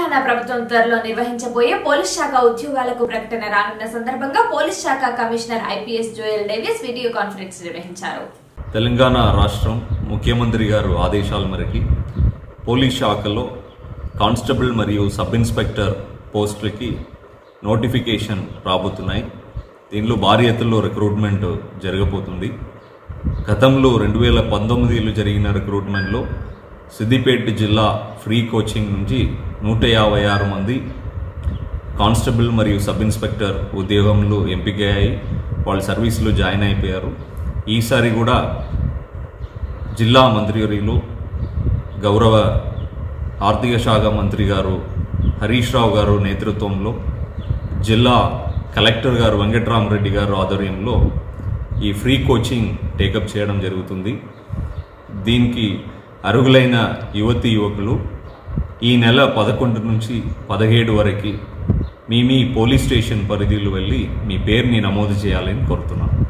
తెలంగాణ ప్రభుత్వం త్వరలో నిర్వహించబోయే పోలీస్ శాఖ ఉద్యోగాలకు ప్రకటన రానున్న సందర్భంగా పోలీస్ శాఖ commissioner IPS Joel Davis video conference నిర్వహించారు తెలంగాణ రాష్ట్రం ముఖ్యమంత్రి గారు ఆదేశాల మేరకి పోలీస్ శాఖలో కానిస్టేబుల్ మరియు సబ్ ఇన్స్పెక్టర్ పోస్టులకి నోటిఫికేషన్ రాబోతున్నాయి దీనిలో భారీ ఎత్తులో రిక్రూట్మెంట్ జరగబోతుంది గతంలో రెండు వేల పంతొమ్మిదిలో జరిగిన రిక్రూట్మెంట్లో సిద్దిపేట జిల్లా ఫ్రీ కోచింగ్ నుంచి నూట యాభై ఆరు మంది కానిస్టేబుల్ మరియు సబ్ ఇన్స్పెక్టర్ ఉద్యోగంలో ఎంపికయ్యాయి వాళ్ళ సర్వీస్లో జాయిన్ అయిపోయారు ఈసారి కూడా జిల్లా మంత్రివర్యులు గౌరవ ఆర్థిక శాఖ మంత్రి గారు హరీష్ రావు గారు నేతృత్వంలో జిల్లా కలెక్టర్ గారు వెంకట్రామరెడ్డి గారు ఆధ్వర్యంలో ఈ ఫ్రీ కోచింగ్ టేకప్ చేయడం జరుగుతుంది దీనికి అర్హులైన యువతి యువకులు ఈ నెల పదకొండు నుంచి పదిహేడు వరకు మీ మీ పోలీస్ స్టేషన్ పరిధిలో వెళ్ళి మీ పేరుని నమోదు చేయాలని కోరుతున్నాను